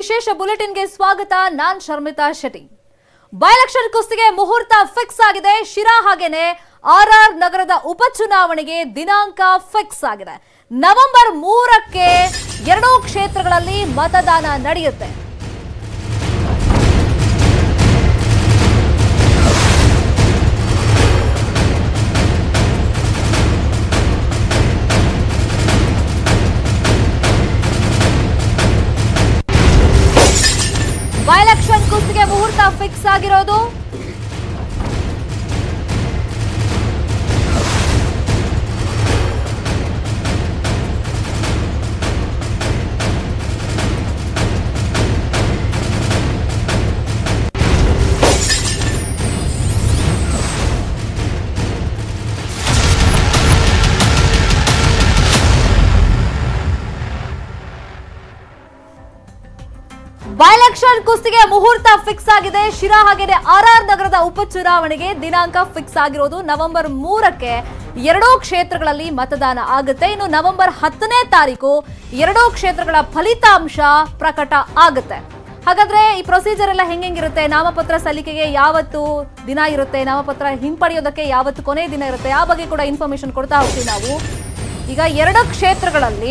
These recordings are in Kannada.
ವಿಶೇಷ ಬುಲೆಟಿನ್ಗೆ ಸ್ವಾಗತ ನಾನ್ ಶರ್ಮಿತಾ ಶೆಟ್ಟಿ ಬೈ ಎಲೆಕ್ಷನ್ ಕುಸ್ತಿಗೆ ಮುಹೂರ್ತ ಫಿಕ್ಸ್ ಆಗಿದೆ ಶಿರಾ ಹಾಗೇನೆ ಆರ್ ಆರ್ ನಗರದ ಉಪಚುನಾವಣೆಗೆ ದಿನಾಂಕ ಫಿಕ್ಸ್ ಆಗಿದೆ ನವೆಂಬರ್ ಮೂರಕ್ಕೆ ಎರಡೂ ಕ್ಷೇತ್ರಗಳಲ್ಲಿ ಮತದಾನ ನಡೆಯುತ್ತೆ ಬೈ ಎಲೆಕ್ಷನ್ ಕುಸ್ತಿಗೆ ಮುಹೂರ್ತ ಫಿಕ್ಸ್ ಆಗಿರೋದು ಬೈ ಎಲೆಕ್ಷನ್ ಕುಸ್ತಿಗೆ ಮುಹೂರ್ತ ಫಿಕ್ಸ್ ಆಗಿದೆ ಶಿರಾ ಹಾಗೇನೆ ಆರ್ ಆರ್ ನಗರದ ಉಪಚುನಾವಣೆಗೆ ದಿನಾಂಕ ಫಿಕ್ಸ್ ಆಗಿರೋದು ನವೆಂಬರ್ ಮೂರಕ್ಕೆ ಎರಡೂ ಕ್ಷೇತ್ರಗಳಲ್ಲಿ ಮತದಾನ ಆಗುತ್ತೆ ಇನ್ನು ನವೆಂಬರ್ ಹತ್ತನೇ ತಾರೀಕು ಎರಡೂ ಕ್ಷೇತ್ರಗಳ ಫಲಿತಾಂಶ ಪ್ರಕಟ ಆಗುತ್ತೆ ಹಾಗಾದ್ರೆ ಈ ಪ್ರೊಸೀಜರ್ ಎಲ್ಲ ಹೆಂಗಿರುತ್ತೆ ನಾಮಪತ್ರ ಸಲ್ಲಿಕೆಗೆ ಯಾವತ್ತು ದಿನ ಇರುತ್ತೆ ನಾಮಪತ್ರ ಹಿಂಪಡೆಯೋದಕ್ಕೆ ಯಾವತ್ತು ಕೊನೆ ದಿನ ಇರುತ್ತೆ ಆ ಬಗ್ಗೆ ಕೂಡ ಇನ್ಫಾರ್ಮೇಶನ್ ಕೊಡ್ತಾ ಹೋಗ್ತೀವಿ ನಾವು ಈಗ ಎರಡು ಕ್ಷೇತ್ರಗಳಲ್ಲಿ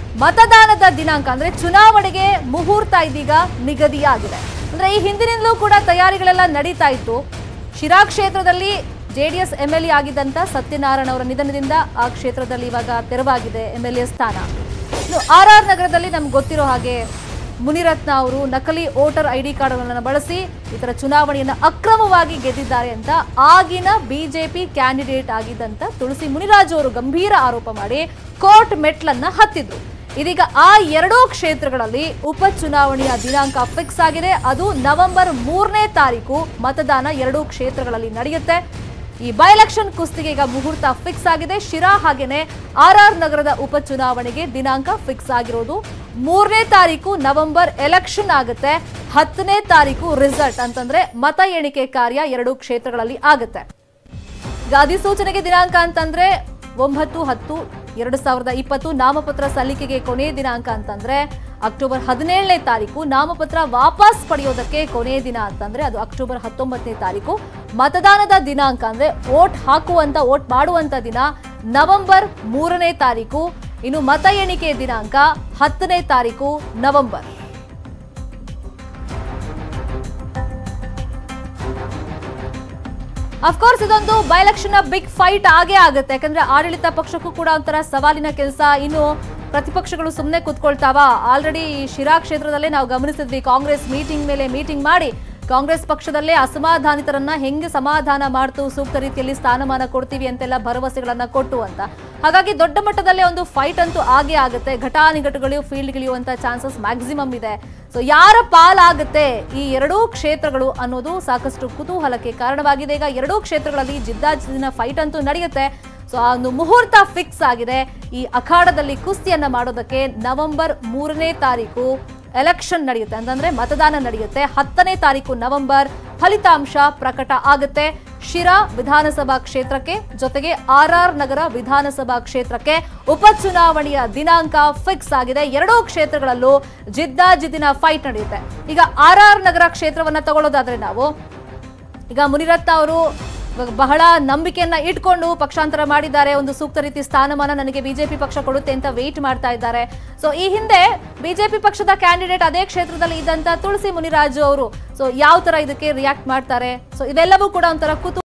ಮತದಾನದ ದಿನಾಂಕ ಅಂದ್ರೆ ಚುನಾವಣೆಗೆ ಮುಹೂರ್ತ ಇದೀಗ ನಿಗದಿಯಾಗಿದೆ ಅಂದ್ರೆ ಈ ಹಿಂದಿನಿಂದಲೂ ಕೂಡ ತಯಾರಿಗಳೆಲ್ಲ ನಡೀತಾ ಇತ್ತು ಶಿರಾ ಕ್ಷೇತ್ರದಲ್ಲಿ ಜೆಡಿಎಸ್ ಎಂ ಎಲ್ ಎ ಆಗಿದ್ದಂತ ಸತ್ಯನಾರಾಯಣ ಅವರ ನಿಧನದಿಂದ ಆ ಕ್ಷೇತ್ರದಲ್ಲಿ ಇವಾಗ ತೆರವಾಗಿದೆ ಎಂ ಎಲ್ ಎ ಸ್ಥಾನ ಇನ್ನು ಆರ್ ಆರ್ ನಗರದಲ್ಲಿ ನಮ್ಗೆ ಗೊತ್ತಿರೋ ಹಾಗೆ ಮುನಿರತ್ನ ಅವರು ನಕಲಿ ವೋಟರ್ ಐ ಡಿ ಕಾರ್ಡ್ಗಳನ್ನು ಬಳಸಿ ಇತರ ಚುನಾವಣೆಯನ್ನು ಅಕ್ರಮವಾಗಿ ಗೆದ್ದಿದ್ದಾರೆ ಅಂತ ಆಗಿನ ಬಿಜೆಪಿ ಕ್ಯಾಂಡಿಡೇಟ್ ಆಗಿದ್ದಂತ ತುಳಸಿ ಮುನಿರಾಜು ಅವರು ಗಂಭೀರ ಆರೋಪ ಮಾಡಿ ಕೋರ್ಟ್ ಮೆಟ್ಲನ್ನ ಹತ್ತಿದ್ರು ಇದೀಗ ಆ ಎರಡೂ ಕ್ಷೇತ್ರಗಳಲ್ಲಿ ಉಪಚುನಾವಣೆಯ ದಿನಾಂಕ ಫಿಕ್ಸ್ ಆಗಿದೆ ಅದು ನವೆಂಬರ್ ಮೂರನೇ ತಾರೀಕು ಮತದಾನ ಎರಡೂ ಕ್ಷೇತ್ರಗಳಲ್ಲಿ ನಡೆಯುತ್ತೆ ಈ ಬೈ ಎಲೆಕ್ಷನ್ ಕುಸ್ತಿಗೆ ಈಗ ಮುಹೂರ್ತ ಫಿಕ್ಸ್ ಆಗಿದೆ ಶಿರಾ ಹಾಗೇನೆ ಆರ್ ಆರ್ ನಗರದ ಉಪಚುನಾವಣೆಗೆ ದಿನಾಂಕ ಫಿಕ್ಸ್ ಆಗಿರೋದು ಮೂರನೇ ತಾರೀಕು ನವೆಂಬರ್ ಎಲೆಕ್ಷನ್ ಆಗುತ್ತೆ ಹತ್ತನೇ ತಾರೀಕು ರಿಸಲ್ಟ್ ಅಂತಂದ್ರೆ ಮತ ಎಣಿಕೆ ಕಾರ್ಯ ಎರಡೂ ಕ್ಷೇತ್ರಗಳಲ್ಲಿ ಆಗುತ್ತೆ ಈಗ ಅಧಿಸೂಚನೆಗೆ ದಿನಾಂಕ ಅಂತಂದ್ರೆ ಒಂಬತ್ತು ಹತ್ತು ಎರಡು ಸಾವಿರದ ಇಪ್ಪತ್ತು ನಾಮಪತ್ರ ಸಲ್ಲಿಕೆಗೆ ಕೊನೆಯ ದಿನಾಂಕ ಅಂತಂದ್ರೆ ಅಕ್ಟೋಬರ್ ಹದಿನೇಳನೇ ತಾರೀಕು ನಾಮಪತ್ರ ವಾಪಸ್ ಪಡೆಯೋದಕ್ಕೆ ಕೊನೆಯ ದಿನ ಅಂತಂದ್ರೆ ಅದು ಅಕ್ಟೋಬರ್ ಹತ್ತೊಂಬತ್ತನೇ ತಾರೀಕು ಮತದಾನದ ದಿನಾಂಕ ಅಂದ್ರೆ ವೋಟ್ ಹಾಕುವಂತ ವೋಟ್ ಮಾಡುವಂತ ದಿನ ನವೆಂಬರ್ ಮೂರನೇ ತಾರೀಕು ಇನ್ನು ಮತ ಎಣಿಕೆ ದಿನಾಂಕ ಹತ್ತನೇ ತಾರೀಕು ನವೆಂಬರ್ ಅಫ್ಕೋರ್ಸ್ ಇದೊಂದು ಬೈ ಎಲೆಕ್ಷನ್ ಬಿಗ್ ಫೈಟ್ ಆಗೇ ಆಗುತ್ತೆ ಯಾಕಂದ್ರೆ ಆಡಳಿತ ಪಕ್ಷಕ್ಕೂ ಕೂಡ ಒಂಥರ ಸವಾಲಿನ ಕೆಲಸ ಇನ್ನು ಪ್ರತಿಪಕ್ಷಗಳು ಸುಮ್ಮನೆ ಕೂತ್ಕೊಳ್ತಾವ ಆಲ್ರೆಡಿ ಶಿರಾ ಕ್ಷೇತ್ರದಲ್ಲೇ ನಾವು ಗಮನಿಸಿದ್ವಿ ಕಾಂಗ್ರೆಸ್ ಮೀಟಿಂಗ್ ಮೇಲೆ ಮೀಟಿಂಗ್ ಮಾಡಿ ಕಾಂಗ್ರೆಸ್ ಪಕ್ಷದಲ್ಲೇ ಅಸಮಾಧಾನಿತರನ್ನ ಹೆಂಗೆ ಸಮಾಧಾನ ಮಾಡ್ತು ಸೂಕ್ತ ರೀತಿಯಲ್ಲಿ ಸ್ಥಾನಮಾನ ಕೊಡ್ತೀವಿ ಅಂತೆಲ್ಲ ಭರವಸೆಗಳನ್ನ ಕೊಟ್ಟು ಅಂತ ಹಾಗಾಗಿ ದೊಡ್ಡ ಮಟ್ಟದಲ್ಲೇ ಒಂದು ಫೈಟ್ ಅಂತೂ ಆಗೇ ಆಗುತ್ತೆ ಘಟಾನಿಘಟುಗಳು ಫೀಲ್ಡ್ ಗಿಳಿಯುವಂತ ಚಾನ್ಸಸ್ ಮ್ಯಾಕ್ಸಿಮಮ್ ಇದೆ ಸೊ ಯಾರ ಪಾಲಾಗುತ್ತೆ ಈ ಎರಡೂ ಕ್ಷೇತ್ರಗಳು ಅನ್ನೋದು ಸಾಕಷ್ಟು ಕುತೂಹಲಕ್ಕೆ ಕಾರಣವಾಗಿದೆ ಈಗ ಎರಡೂ ಕ್ಷೇತ್ರಗಳಲ್ಲಿ ಜಿದ್ದಾಜಿದ್ದಿನ ಫೈಟ್ ಅಂತೂ ನಡೆಯುತ್ತೆ ಸೊ ಆ ಒಂದು ಮುಹೂರ್ತ ಫಿಕ್ಸ್ ಆಗಿದೆ ಈ ಅಖಾಡದಲ್ಲಿ ಕುಸ್ತಿಯನ್ನ ಮಾಡೋದಕ್ಕೆ ನವೆಂಬರ್ ಮೂರನೇ ತಾರೀಕು ಎಲೆಕ್ಷನ್ ನಡೆಯುತ್ತೆ ಅಂತಂದ್ರೆ ಮತದಾನ ನಡೆಯುತ್ತೆ ಹತ್ತನೇ ತಾರೀಕು ನವೆಂಬರ್ ಫಲಿತಾಂಶ ಪ್ರಕಟ ಆಗುತ್ತೆ ಶಿರಾ ವಿಧಾನಸಭಾ ಕ್ಷೇತ್ರಕ್ಕೆ ಜೊತೆಗೆ ಆರ್ ಆರ್ ನಗರ ವಿಧಾನಸಭಾ ಕ್ಷೇತ್ರಕ್ಕೆ ಉಪಚುನಾವಣೆಯ ದಿನಾಂಕ ಫಿಕ್ಸ್ ಆಗಿದೆ ಎರಡೂ ಕ್ಷೇತ್ರಗಳಲ್ಲೂ ಜಿದ್ದಾಜಿದ್ದಿನ ಫೈಟ್ ನಡೆಯುತ್ತೆ ಈಗ ಆರ್ ಆರ್ ನಗರ ಕ್ಷೇತ್ರವನ್ನ ತಗೊಳ್ಳೋದಾದ್ರೆ ನಾವು ಈಗ ಮುನಿರತ್ನ ಅವರು ಇವಾಗ ಬಹಳ ನಂಬಿಕೆಯನ್ನ ಇಟ್ಕೊಂಡು ಪಕ್ಷಾಂತರ ಮಾಡಿದ್ದಾರೆ ಒಂದು ಸೂಕ್ತ ರೀತಿ ಸ್ಥಾನಮಾನ ನನಗೆ ಬಿಜೆಪಿ ಪಕ್ಷ ಕೊಡುತ್ತೆ ಅಂತ ವೇಟ್ ಮಾಡ್ತಾ ಇದ್ದಾರೆ ಸೊ ಈ ಹಿಂದೆ ಬಿಜೆಪಿ ಪಕ್ಷದ ಕ್ಯಾಂಡಿಡೇಟ್ ಅದೇ ಕ್ಷೇತ್ರದಲ್ಲಿ ಇದ್ದಂತ ತುಳಸಿ ಮುನಿರಾಜು ಅವರು ಸೊ ಯಾವ ತರ ಇದಕ್ಕೆ ರಿಯಾಕ್ಟ್ ಮಾಡ್ತಾರೆ ಸೊ ಇವೆಲ್ಲವೂ ಕೂಡ ಒಂಥರ ಕುತು